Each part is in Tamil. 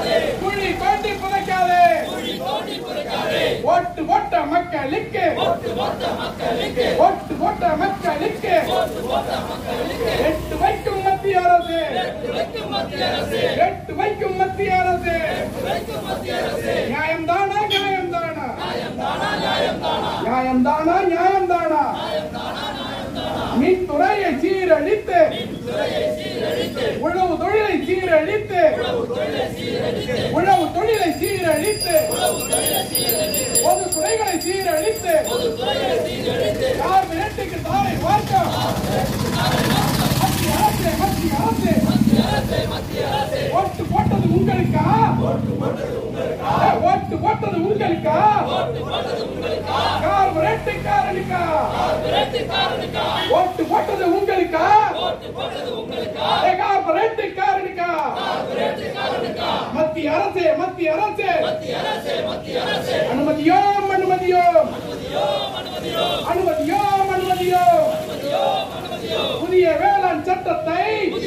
குழி தோண்டி புதைக்காதே ஓட்டு போட்ட மக்களுக்கு ஓட்டு போட்ட மக்களுக்கு எட்டு வைக்கும் மத்திய அரசு எட்டு வைக்கும் மத்திய அரசு நியாயம் தானா நியாயம் தானா நியாயம் தானா நியாயம் தானா மின்துறையை சீரழித்து உழவு தொழிலை சீரழித்து உழவு தொழிலை சீரழித்து பொது துறைகளை சீரழித்து யார் மிரட்டுக்கு தாரை பார்க்க மத்திய அரசு மத்திய அரசு ஓட்டு போட்டது உங்களுக்கா ஏய், ஓட்டு போட்டது உங்களுக்கா கார்பரேட்டுக்காரனுக்கா ஓட்டு போட்டது உங்களுக்கா ஏய், கார்பரேட்டுக்காரனுக்கா மத்திய அரசு மத்திய அரசு அனுமதியோம் அனுமதியோம் அனுமதியோம் அனுமதியோம் புதிய வேளாண் சட்டத்தை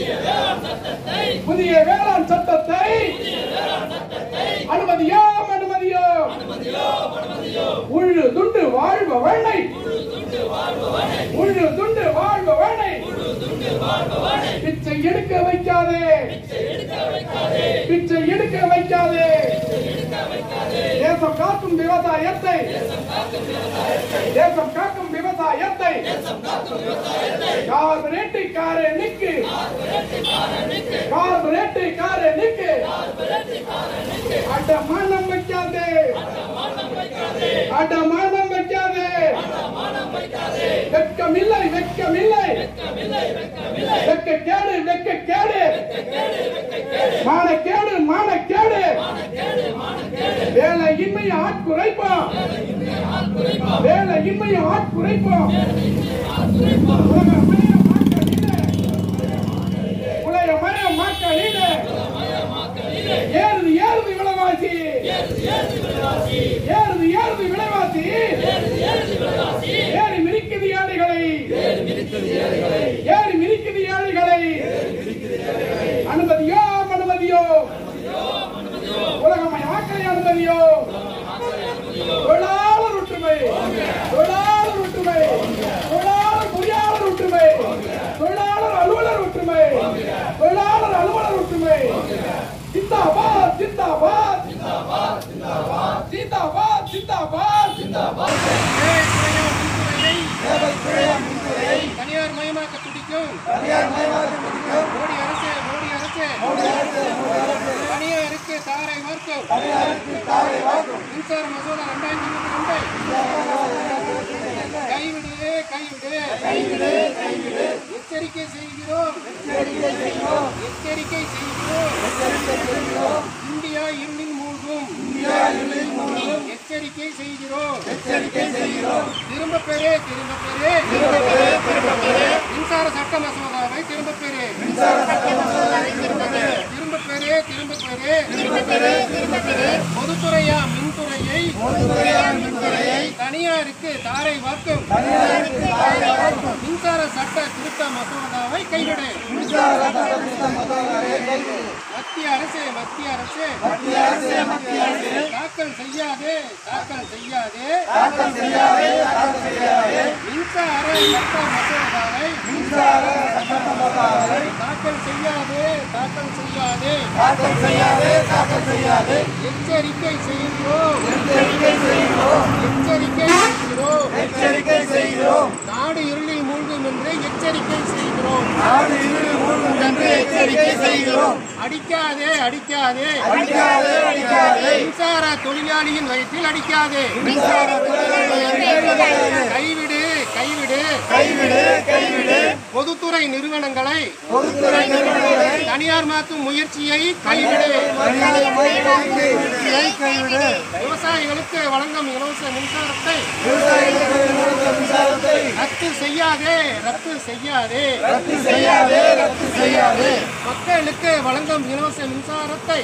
புதிய வேளாண் சட்டத்தை அனுமதியோம் அனுமதியோம் உழு துண்டு வாழ்வ வேண்டை உழு துண்டு வாழ்வ வேண்டை பிச்சை எடுக்க வைக்காதே பிச்சை எடுக்க வைக்காதே தேசம் காக்கும் விவசாயத்தை தேசம் காக்கும் விவசாயத்தை கார்பரேட்டுக்காரனுக்கு கார்பரேட்டுக்காரனுக்கு அடமானம் வைக்காதே அடமானம் வைக்காதே வெட்கமில்லை வெட்கமில்லை வெட்க கேடு வெட்க கேடு மானக்கேடு மானக்கேடு வேலையின்மை ஆட்குறைப்போம் வேலையின்மை ஆட்குறைப்போம் உலகமய மக்களிலே உலகமய மக்களிலே ஏறுது ஏறுது விலைவாசி ஏறுது ஏறுது விலைவாசி ஏறி மிரிக்குது ஏழைகளை ஏறி மிரிக்குது ஏழைகளை அனுமதியோ அனுமதியோ உலகமய மக்களை அனுமதியோ தொழிலாளர் ஒற்றுமை தொழிலாளர் ஒற்றுமை தொழிலாளர் பொறியாளர் ஒற்றுமை தொழிலாளர் அலுவலர் ஒற்றுமை தொழிலாளர் அலுவலர் ஒற்றுமை சிந்தாபாத் சிந்தாபாத் சிந்தாபாத் சிந்தாபாத் சிந்தாபாத் தனியார் மயமாக்க துடிக்கும் மோடி அரசு மோடி அரசு தனியாருக்கு தாரை வார்க்கும் மின்சார மசோதா ரெண்டாயிரத்தி இருபத்தி ரெண்டு கைவிடு கைவிடு எச்சரிக்கை செய்கிறோம் எச்சரிக்கை செய்கிறோம் இந்தியா இருளில் மூழ்கும் எச்சரிக்கை செய்கிறோம் திரும்ப பெறே திரும்ப பெறே மின்சார சட்ட மசோதாவை திரும்ப பெறே திரும்ப பெறே திரும்ப பெறே பொதுத்துறையா மின்துறையை தனியாருக்கு தாரை வாக்கும் மின்சார சட்ட திருத்த மசோதாவை கைவிடு மத்திய அரசு மத்திய அரசு தாக்கல் செய்யாதே தாக்கல் செய்யாதே மின்சார சட்ட மசோதாவை தாக்கல் செய்யாதே தாக்கல் செய்யாதே எச்சரிக்கை செய்கிறோம் எச்சரிக்கை செய்கிறோம் நாடு இருளில் மூழ்கும் என்று எச்சரிக்கை செய்கிறோம் அடிக்காதே அடிக்காதே மின்சார தொழிலாளியின் வயிற்றில் அடிக்காதே கைவிடு கைவிடு பொதுத்துறை நிறுவனங்களை தனியார் மாற்றும் முயற்சியை கைவிடு விவசாயிகளுக்கு வழங்கும் இலவச மின்சாரத்தை ரத்து செய்யாதே ரத்து செய்யாதே மக்களுக்கு வழங்கும் இலவச மின்சாரத்தை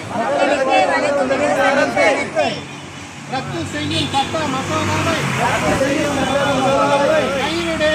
ரத்து செய்யும் சட்ட மசோதாவை கைவிடு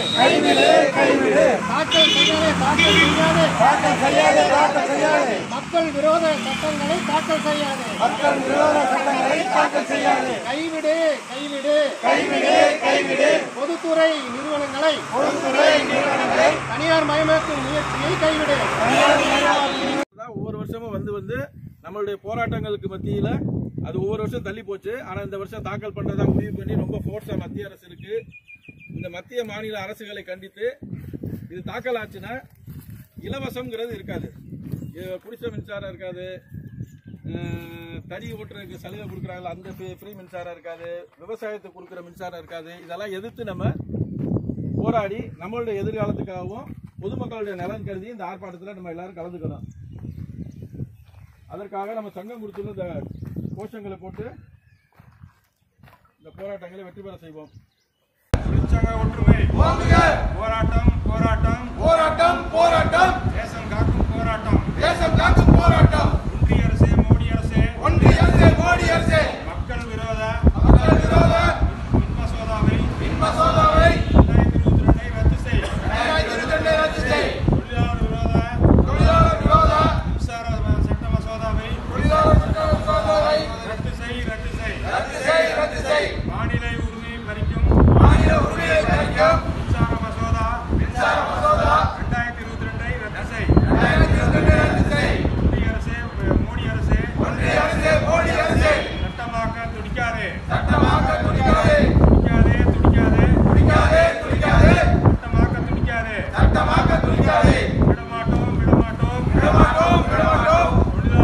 கைவிடு தாக்கல் செய்யாதே தாக்கல் செய்யாதே மக்கள் மக்கள் விரோத சட்டங்களை தாக்கல் செய்யாது மக்கள் விரோத சட்டங்களை தாக்கல் செய்யாது கைவிடு கைவிடு கைவிடு கைவிடு பொதுத்துறை நிறுவனங்களை பொதுத்துறை நிறுவனங்களை தனியார் மயமாக்கும் முயற்சியை கைவிடு தான் ஒவ்வொரு வருஷமும் வந்து வந்து நம்மளுடைய போராட்டங்களுக்கு மத்தியில அது ஒவ்வொரு வருஷம் தள்ளி போச்சு ஆனா இந்த வருஷம் தாக்கல் பண்றதா முடிவு பண்ணி ரொம்ப ஃபோர்ஸா மத்திய அரசு இருக்கு இந்த மத்திய மாநில அரசுகளை கண்டித்து இது தாக்கல் ஆச்சுன்னா இலவசம்ங்கிறது இருக்காது இது குடிசை மின்சாரம் இருக்காது அஹ், தறி ஓட்டுறதுக்கு சலுகை கொடுக்குறாங்கல்ல அந்த ஃப்ரீ மின்சாரம் இருக்காது விவசாயத்துக்கு கொடுக்குற மின்சாரம் இருக்காது இதெல்லாம் எதிர்த்து நம்ம போராடி நம்மளுடைய எதிர்காலத்துக்காகவும் பொதுமக்களுடைய நலன் கருதி இந்த ஆர்ப்பாட்டத்தில் நம்ம எல்லாரும் கலந்துக்கணும் அதற்காக நம்ம சங்கம் கொடுத்துள்ள இந்த கோஷங்களை போட்டு இந்த போராட்டங்களை வெற்றி பெற செய்வோம் தொழிற்சங்க ஒற்றுமை போராட்டம் போராட்டம் போராட்டம் போராட்டம் தேசம் காக்கும் போராட்டம் தேசம் காக்கும் போராட்டம் ஒன்றிய அரசே மோடி அரசே ஒன்றிய அரசே மோடி அரசே மக்கள் விரோத மக்கள் விரோத மின் மசோதாவை மின் மசோதாவை இரண்டாயிரத்தி இருபத்தி ரெண்டை ரத்து செய் இரண்டாயிரத்தி இருபத்தி ரெண்டை ரத்து செய் தொழிலாளர் விரோத தொழிலாளர் விரோத மின்சார சட்ட மசோதாவை தொழிலாளர் சட்ட மசோதாவை ரத்து செய் ரத்து செய் ரத்து செய் ரத்து செய் மாநில உரிமையை பறிக்கும் மாநில உரிமையை பறிக்கும் மின்சார மசோதா மின்சார மசோதா இரண்டாயிரத்தி இருபத்தி ரெண்டை ரத்து செய் இரண்டாயிரத்தி இருபத்தி ரெண்டை ரத்து செய் ஒன்றிய அரசே மோடி அரசே ஒன்றிய அரசே மோடி அரசே சட்டமாக்க துடிக்காதே சட்டமாக்க துடிக்காதே துடிக்காதே துடிக்காதே துடிக்காதே துடிக்காதே சட்டமாக்க துடிக்காதே சட்டமாக்க துடிக்காதே விடமாட்டோம் விடமாட்டோம் விடமாட்டோம் விடமாட்டோம்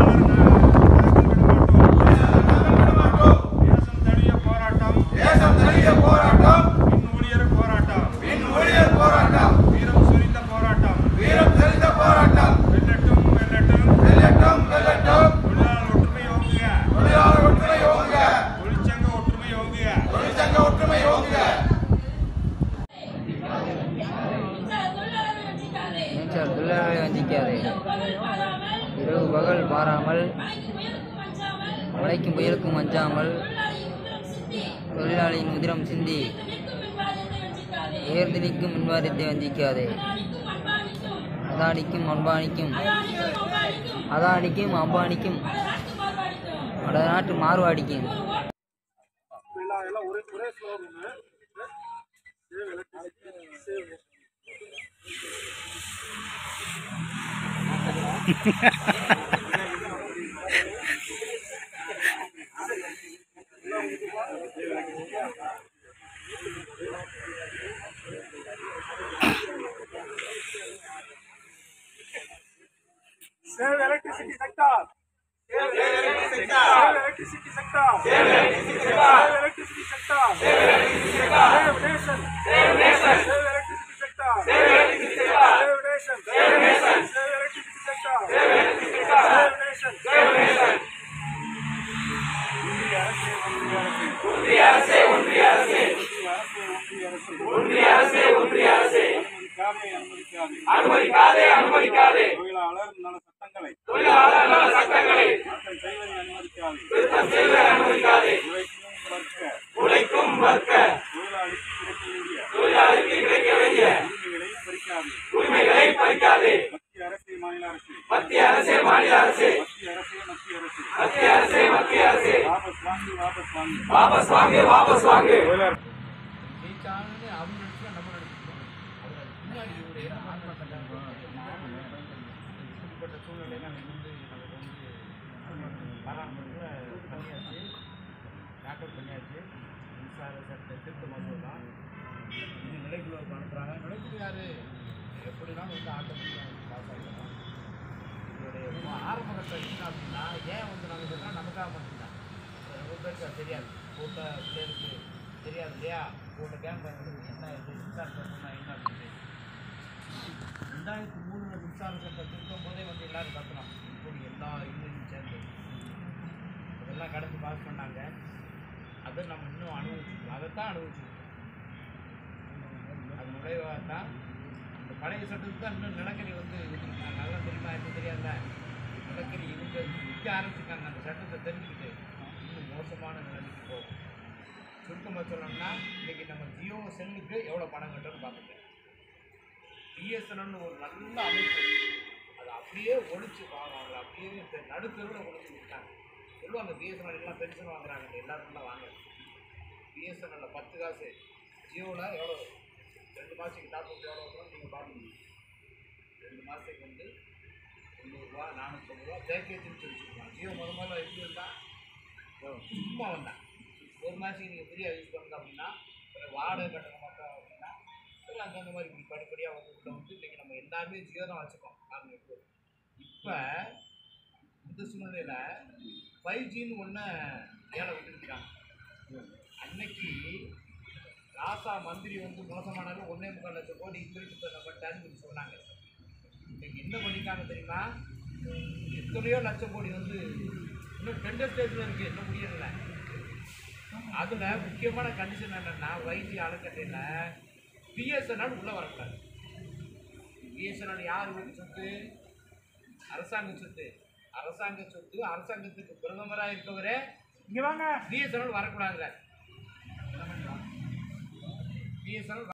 தொழிலாளர் ந- விடமாட்டோம் தேசம் தழிய போராட்டம் தேசம் தனிய போராட்டம் மின் ஊழியர் போராட்டம் மின் ஊழியர் போராட்டம் வீரம் சுரிந்த போராட்டம் வீரம் தெரிந்த போராட்டம் வெல்லட்டும் வெல்லட்டும் வெல்லட்டும் வெல்லட்டும் தொழிலாளர் ஒற்றுமை ஓங்குக தொழிலாளர் ஒற்றுமை ஓங்குக தொழிற்சங்க ஒற்றுமை ஓங்குக தொழிற்சங்க ஒற்றுமை ஓங்குக மின்சார தொழிலாளர்களை வஞ்சிக்காதே இரவு பகல் பாராமல் மழைக்கும் புயலுக்கும் அஞ்சாமல் தொழிலாளியின் உதிரம் சிந்தி உயர்ந்து நிற்கும் மின்வாரியத்தை வஞ்சிக்காதே அதானிக்கும் அம்பானிக்கும் அதானிக்கும் அம்பானிக்கும் வடநாட்டு மார்வாடிக்கும் Save electricity sector. Save electricity sector. Save electricity sector. Save electricity sector. Save nation. Save nation. Save electricity sector. Save electricity sector. Save nation. Save nation. Save electricity sector. Save electricity sector. Save nation. Save nation. ஒன்றிய அரசே ஒன்றிய அரசே ஒன்றிய அரசே ஒன்றிய அரசே அனுமதிக்காதே அனுமதிக்காதே அனுமதிக்காதே தொழிலாளர் நல சட்டங்களை தொழிலாளர் நல சட்டங்களை திருத்தம் செய்வதை அனுமதிக்காதே திருத்தம் செய்வதை அனுமதிக்காதே உழைக்கும் வர்க்க உழைக்கும் வர்க்க தொழிலாளிக்கு கிடைக்க வேண்டிய தொழிலாளிக்கு கிடைக்க வேண்டிய உரிமைகளை பறிக்காதே உரிமைகளை பறிக்காதே மத்திய அரசே மாநில அரசு மத்திய அரசே மாநில அரசு மத்திய அரசே மத்திய அரசு மத்திய அரசே மத்திய அரசு வாபஸ் வாங்கு வாபஸ் வாங்கு வாபஸ் வாங்கு வாபஸ் வாங்கு தாக்கல் பண்ணியாச்சு மின்சார சட்ட திருத்த மசோதா இது நிலைக்குழுவுக்கு அனுப்புகிறாங்க நிலைக்குழு யாரு எப்படினாலும் வந்து ஆட்டோமேட்டிக்காக பாஸ் ஆகிடும் இதோடைய மு- ஆரம்ப கட்டம் என்ன அப்படின்னா ஏன் வந்து நாங்கள் சொல்கிறோம் நமக்காக மட்டும்தான் ரொம்ப பேருக்கு அது தெரியாது கூட்ட பிள்ளைகளுக்கு தெரியாது இல்லையா கூட்ட கேம்ப் என்ன இது மின்சார சட்டம்னா என்ன அப்படின்னு ரெண்டாயிரத்தி மூணுல மின்சார சட்டம் திருத்தும் போதே வந்து எல்லாரும் கத்துனோம் இப்படி எல்லா யூனியனும் சேர்ந்து இதெல்லாம் கடந்து பாஸ் பண்ணாங்க அதை நம்ம இன்னும் அனுபவிச்சிருக்கோம் அதைத்தான் அனுபவிச்சிருக்கோம் அது நுழைவாக தான் இந்த பழைய சட்டத்துக்கு தான் இன்னும் நிலக்கரி வந்து இருக்காங்க நல்லா தெரியுமா எனக்கு தெரியாதுல்ல நிலக்கரி இவங்க விற்க ஆரம்பிச்சிருக்காங்க அந்த சட்டத்தை தெரிஞ்சுக்கிட்டு இன்னும் மோசமான நிலைமைக்கு போகும் சுருக்கமாக சொல்லணும்னா இன்னைக்கு நம்ம ஜியோ செல்லுக்கு எவ்வளோ பணம் கட்டுறோம்னு பார்த்துக்கோங்க பிஎஸ்என்எல்னு ஒரு நல்ல அமைப்பு அதை அப்படியே ஒழிச்சு வாங்க அப்படியே இந்த நடுத்தருவில் ஒழிச்சு விட்டாங்க சொல்லுவாங்க பிஎஸ்என்எல் எல்லாம் பென்ஷன் வாங்குறாங்க எல்லாரும் வாங்க பிஎஸ்என்எல்ல பத்து காசு ஜியோவில் எவ்வளோ ரெண்டு மாதத்துக்கு டாப் அப் எவ்வளோ வரும் நீங்கள் பார்க்கணும் ரெண்டு மாதத்துக்கு வந்து முந்நூறுரூவா நானூற்றம்பது ரூபா பேக்கேஜ்னு சொல்லி வச்சுருக்காங்க ஜியோ முத முதல்ல எப்படி இருந்தால் சும்மா வந்தேன் ஒரு மாதத்துக்கு நீங்கள் ஃப்ரீயாக யூஸ் பண்ணுங்க அப்படின்னா ஒரு வாடகை கட்டணம் மட்டும் அப்படின்னா சரி அந்தந்த மாதிரி இப்படி படிப்படியாக வந்து உள்ள வந்து இன்றைக்கி நம்ம எல்லாருமே ஜியோ தான் வச்சுக்கோம் நாங்கள் இப்போ இப்போ இந்த சூழ்நிலையில் ஃபைவ் ஜின்னு ஒன்று ஏழை விட்டுருக்காங்க அன்னைக்கு ராசா மந்திரி வந்து மோசமானாலும் ஒன்றே முக்கால் லட்சம் கோடி இங்கிலீஷ் பண்ணப்பட்டான்னு சொல்லி சொன்னாங்க இன்னைக்கு என்ன பண்ணிருக்காங்க தெரியுமா எத்தனையோ லட்சம் கோடி வந்து இன்னும் டெண்டர் ஸ்டேஜில் இருக்குது இன்னும் முடியல அதில் முக்கியமான கண்டிஷன் என்னென்னா வைஜி அறக்கட்டையில் பிஎஸ்என்எல் உள்ளே வரக்கூடாது பிஎஸ்என்எல் யார் வீட்டு சொத்து அரசாங்க சொத்து அரசாங்க சொத்து அரசாங்கத்துக்கு பிரதமராக இருக்கவரே இங்கே வாங்க பிஎஸ்என்எல் வரக்கூடாதுங்க பிஎஸ்என்எல்